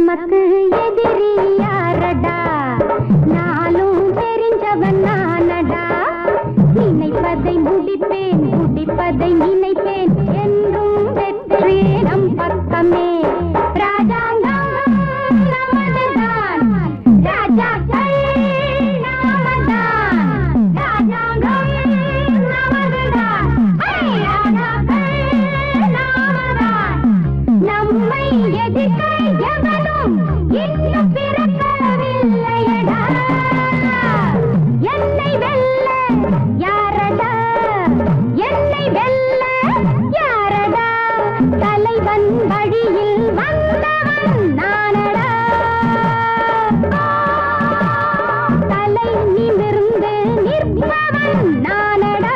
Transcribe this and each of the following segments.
நமக்கு எதிரி யாரடா நாளும் தெரிஞ்சவன் நானடா நினைப்பதை முடிப்பேன் முடிப்பதை நினைப்பேன் என்றும் வெற்றி நம் பக்கமே ராஜாங்கம் நமதுதான் ராஜாக்கள் நாமதான் ராஜாங்கம் நமதுதான் ஹே, ராஜாக்கள் நாமதான் நம்மை எதிர்க்க எவனும் இன்னும் பிறக்கவில்லையடா என்னை வெல்ல யாரடா என்னை வெல்ல யாரடா தலைவன் வழியில் வந்தவன் நானடா தலை நிமிர்ந்து நிற்பவன் நானடா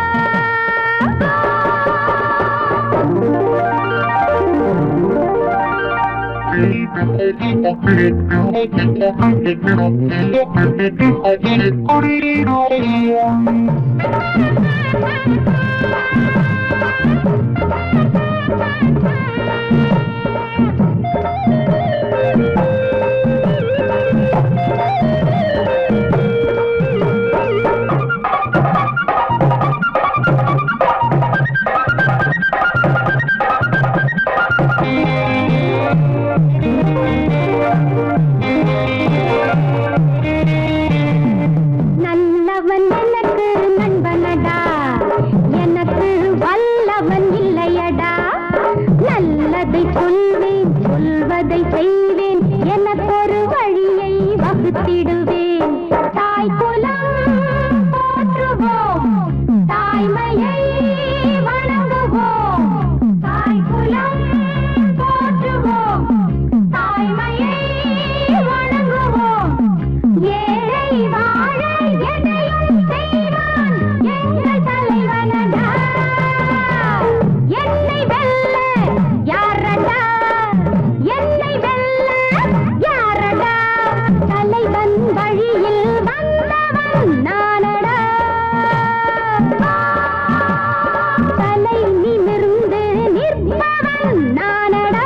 நல்லவன் எனக்கு நண்பனடா எனக்கு வல்லவன் இல்லையடா நல்லதை சொல்வேன் சொல்வதை செய்வேன் எனக்கொரு வழியை வகுத்திடுவேன் தாய் குலம் போற்றுவோம் தாய்மையை வணங்குவோம் தாய் குலம் போற்றுவோம் தாய்மையை வணங்குவோம் ஏழை வாழ எதையும் செய்வான் எங்கள் தலைவனடா என்னை வெல்ல யாரடா என்னை வெல்ல யாரடா தலைவன் வழியில் வந்தவன் நானடா தலை நிமிர்ந்து நிற்பவன் நானடா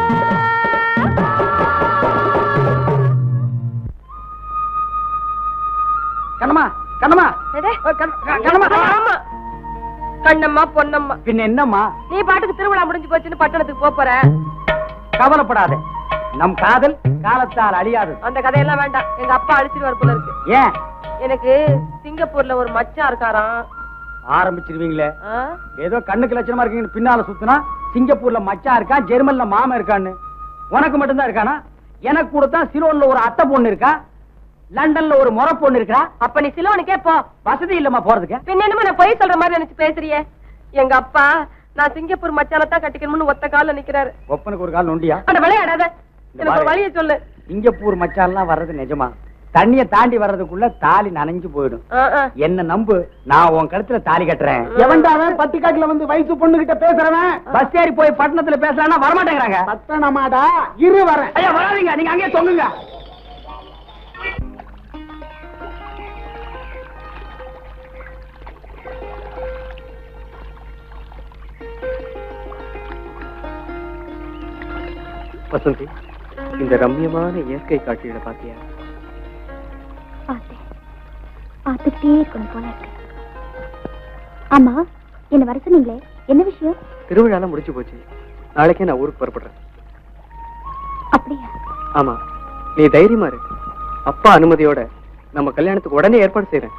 கண்ணம்மா கண்ணம்மா எது? ஓ, கண்- க- கண்ணம்மா ஆமா. கண்ணம்மா பொன்னம்மா பின்ன என்னம்மா நீ பாட்டுக்கு திருவிழா முடிஞ்சு போச்சுன்னு பட்டணத்துக்கு போப் போற கவலைப்படாத நம் காதல் காலத்தால் அழியாது அந்த கதையெல்லாம் வேண்டாம் எங்க அப்பா அழிச்சிருவார் போல இருக்கு ஏன் எனக்கு சிங்கப்பூர்ல ஒரு மச்சான் இருக்காராம் ஆரம்பிச்சிருவீங்களே ஆ? ஏதோ கண்ணுக்கு லட்சணமா இருக்கீங்கன்னு பின்னால சுத்தினா சிங்கப்பூர்ல மச்சான் இருக்கான் ஜெர்மன்ல மாமன் இருக்கான்னு உனக்கு மட்டும்தான் இருக்கானா எனக்கு கூட தான் சிலோன்ல ஒரு அத்தை பொண்ணு இருக்கா லண்டன்ல ஒரு முறை பொண்ணு இருக்கா அப்ப நீ சிலோனுக்கே போ வசதி இல்லம்மா போறதுக்கு பின்ன என்னமோ நான் பொய் சொல்ற மாதிரி நினைச்சு பேசுறியே எங்க அப்பா நான் சிங்கப்பூர் மச்சானை தான் கட்டிக்கணும்னு ஒத்த கால்ல நிக்கிறாரு ஒப்பனுக்கு ஒரு கால் நொண்டியா அட விளையாடாத இந்த எனக்கு ஒரு பாரு. வழியை சொல்லு சிங்கப்பூர் மச்சான்லாம் வர்றது நிஜமா தண்ணிய தாண்டி வர்றதுக்குள்ள தாலி நனைஞ்சு போயிடும் ஆ, ஆ. என்ன நம்பு நான் உன் கழுத்துல தாலி கட்டுறேன் எவன்டா அவன் பட்டிக்காட்டுல வந்து வயசு பொண்ணு கிட்ட பேசுறவன் பஸ் ஏறி போய் பட்டணத்துல பேசலாம்னா வரமாட்டேங்கிறாங்க பத்தனமாடா இரு வரேன் ஐயா வராதீங்க நீங்க அங்கேயே தொங்குங்க வசந்தி இந்த ரம்யமான இயற்கை காட்சிகளை பாத்தியா பார்த்தேன் பார்த்துக்கிட்டே இருக்கணும் போல இருக்கு ஆமா என்ன வர சொன்னீங்களே என்ன விஷயம் திருவிழாலாம் முடிஞ்சு போச்சு நாளைக்கே நான் ஊருக்கு புறப்படுறேன் அப்படியா ஆமா நீ தைரியமா இரு அப்பா அனுமதியோட நம்ம கல்யாணத்துக்கு உடனே ஏற்பாடு செய்யறேன்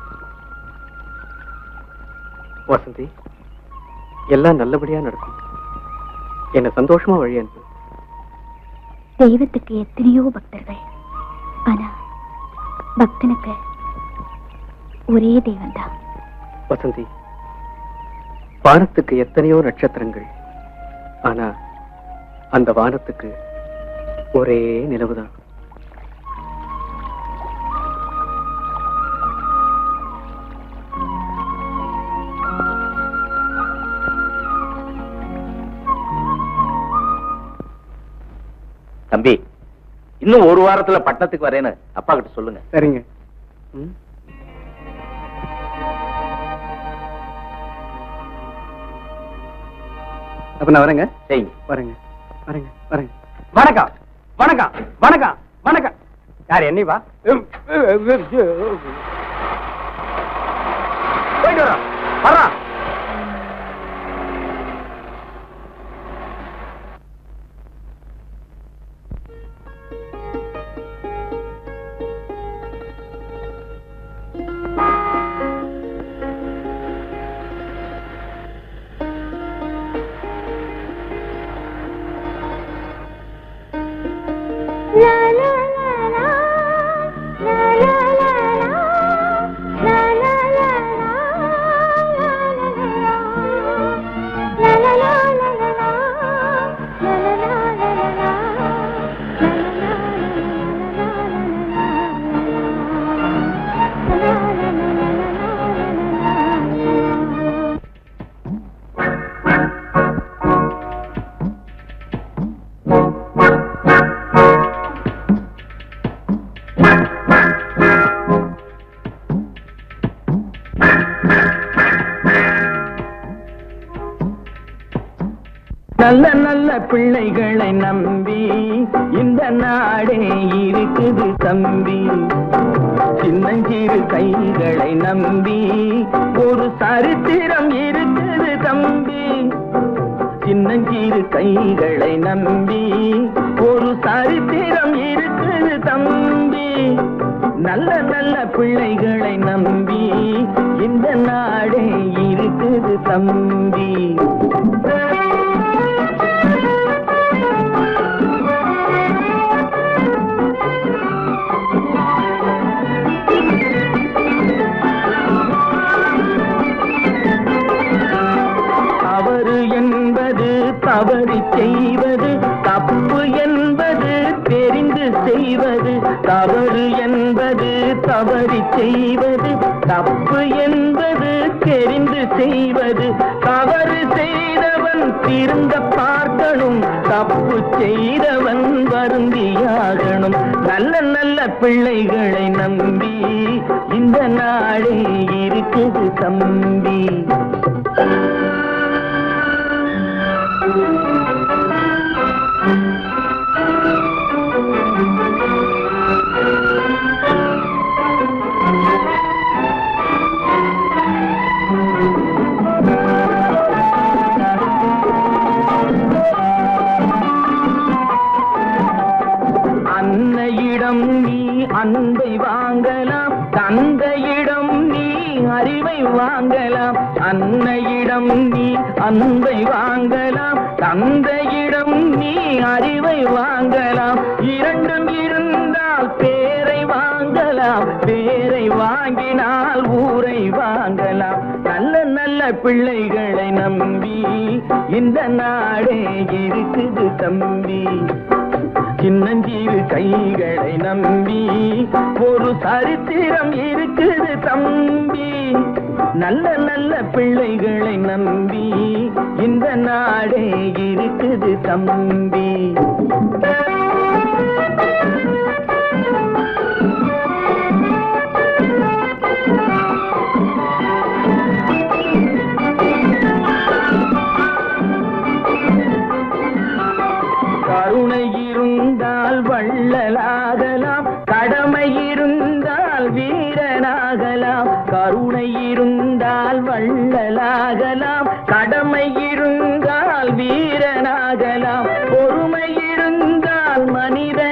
வசந்தி எல்லாம் நல்லபடியா நடக்கும் என்ன சந்தோஷமா வழி அனுப்பு தெய்வத்துக்கு எத்தனையோ பக்தர்கள் ஆனா பக்தனுக்கு ஒரே தெய்வம்தான் வசந்தி வானத்துக்கு எத்தனையோ நட்சத்திரங்கள் ஆனா அந்த வானத்துக்கு ஒரே நிலவுதான் தம்பி இன்னும் ஒரு வாரத்துல பட்டணத்துக்கு வரேன்னு அப்பா கிட்ட சொல்லுங்க சரிங்க ம் அப்ப நான் வரேங்க சரிங்க வரேங்க வரேங்க வரேங்க வணக்கம் வணக்கம் வணக்கம் வணக்கம் யார் என்னை வா போயிட்டு வரோம் வர்றோம் நல்ல நல்ல பிள்ளைகளை நம்பி இந்த நாடே இருக்குது தம்பி சின்னஞ்சிறு கைகளை நம்பி ஒரு சரித்திரம் இருக்குது தம்பி சின்னஞ்சிறு கைகளை நம்பி ஒரு சரித்திரம் இருக்குது தம்பி நல்ல நல்ல பிள்ளைகளை நம்பி இந்த நாடே இருக்குது தம்பி தவறு என்பது தவறி செய்வது தப்பு என்பது தெரிந்து செய்வது தவறு என்பது தவறி செய்வது தப்பு என்பது தெரிந்து செய்வது தவறு செய்தவன் திருந்த பார்க்கணும் தப்பு செய்தவன் வருந்தியாகணும் நல்ல நல்ல பிள்ளைகளை நம்பி இந்த நாடே இருக்குது தம்பி அன்னையிடம் நீ அன்பை வாங்கலாம் தந்தையிடம் நீ அறிவை வாங்கலாம் அன்னையிடம் நீ அன்பை வாங்கலாம் தந்தையிடம் நீ அறிவை வாங்கலாம் இரண்டும் இருந்தால் பேரை வாங்கலாம் பேரை வாங்கினால் ஊரை வாங்கலாம் நல்ல நல்ல பிள்ளைகளை நம்பி இந்த நாடே இருக்குது தம்பி சின்னஞ்சிறு கைகளை நம்பி ஒரு சரித்திரம் இருக்குது தம்பி நல்ல நல்ல பிள்ளைகளை நம்பி இந்த நாடே இருக்குது தம்பி கருணை இருந்தால் வள்ளலாகலாம் கடமை இருந்தால் வீரனாகலாம் கருணை இருந்தால் வள்ளலாகலாம் கடமை இருந்தால் வீரனாகலாம் பொறுமை இருந்தால் மனிதன்